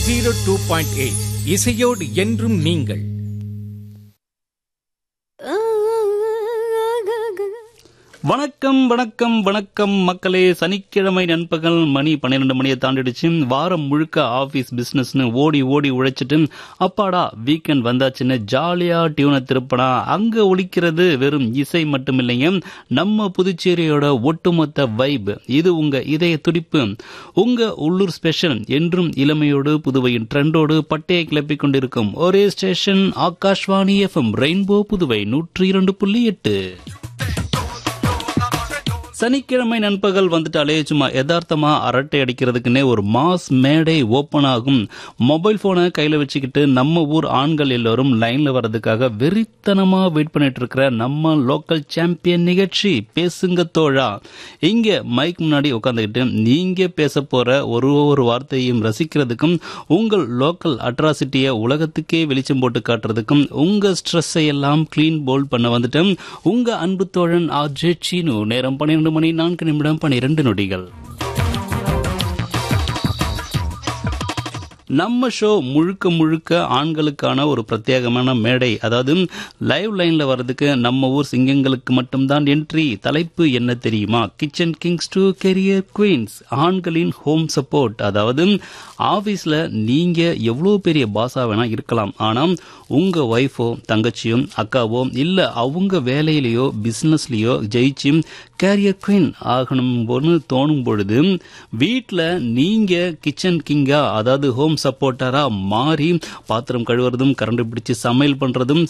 zero two point eight இசையோடு என்றும் நீங்கள் வணக்கம் வணக்கம் வணக்கம் மக்களே சனிக்கிழமை நண்பகல் மணி பன்னிரெண்டு மணியை தாண்டிடுச்சு வாரம் முழுக்க ஆபீஸ் பிசினஸ்னு ஓடி ஓடி உழைச்சிட்டு அப்பாடா வீக்கெண்ட் வந்தாச்சுன்னு ஜாலியா டியூனை திருப்பினா அங்க ஒலிக்கிறது வெறும் இசை மட்டும் இல்லைங்க நம்ம புதுச்சேரியோட ஒட்டுமொத்த வைப் இது உங்க இதய துடிப்பு உங்க உள்ளூர் ஸ்பெஷல் என்றும் இளமையோடு புதுவையின் ட்ரெண்டோடு பட்டையை கிளப்பிக் கொண்டிருக்கும் ஒரே station Akashvani FM Rainbow Puduvai நூற்றி இரண்டு புள்ளி எட்டு சனிக்கிழமை நண்பகல் வந்துட்டாலே சும்மா யதார்த்தமா அரட்டை அடிக்கிறதுக்குன்னே ஒரு மாஸ் மேடை ஓபன் ஆகும் மொபைல் போனை கையில வச்சுக்கிட்டு நம்ம ஊர் ஆண்கள் எல்லாரும் லைன்ல வர்றதுக்காக வெறித்தனமா வெயிட் பண்ணிட்டு இருக்கிற நம்ம லோக்கல் சாம்பியன் நிகழ்ச்சி பேசுங்க தோழா இங்க மைக் முன்னாடி உட்காந்துக்கிட்டு நீங்க பேச போற ஒரு ஒரு வார்த்தையும் ரசிக்கிறதுக்கும் உங்கள் லோக்கல் அட்ராசிட்டியை உலகத்துக்கே வெளிச்சம் போட்டு காட்டுறதுக்கும் உங்க ஸ்ட்ரெஸ்ஸை எல்லாம் கிளீன் போல் பண்ண வந்துட்டேன் உங்க அன்பு தோழன் ஆர்ஜே சீனு நேரம் பன்னிரண்டு மணி நான்கு நிமிடம் பன்னிரண்டு நொடிகள் நம்ம ஷோ முழுக்க முழுக்க ஆண்களுக்கான ஒரு பிரத்யேகமான மேடை அதாவது லைவ் லைன்ல வர்றதுக்கு நம்ம ஊர் சிங்கங்களுக்கு மட்டும்தான் என்ட்ரி தலைப்பு என்ன தெரியுமா kitchen kings to career queens ஆண்களின் ஹோம் சப்போர்ட் அதாவது ஆபீஸ்ல நீங்க எவ்வளவு பெரிய பாஸா வேணா இருக்கலாம் ஆனா உங்க ஒய்ஃபோ தங்கச்சியோ அக்காவோ இல்ல அவங்க வேலையிலயோ பிசினஸ்லயோ ஜெயிச்சு கேரியர் குவீன் ஆகணும்னு தோணும் பொழுது வீட்டில் நீங்க கிச்சன் கிங்கா அதாவது ஹோம் சப்போர்ட்டரா மாறி பாத்திரம் கழுவுறதும் கரண்ட் பிடிச்சு சமையல் பண்றதும்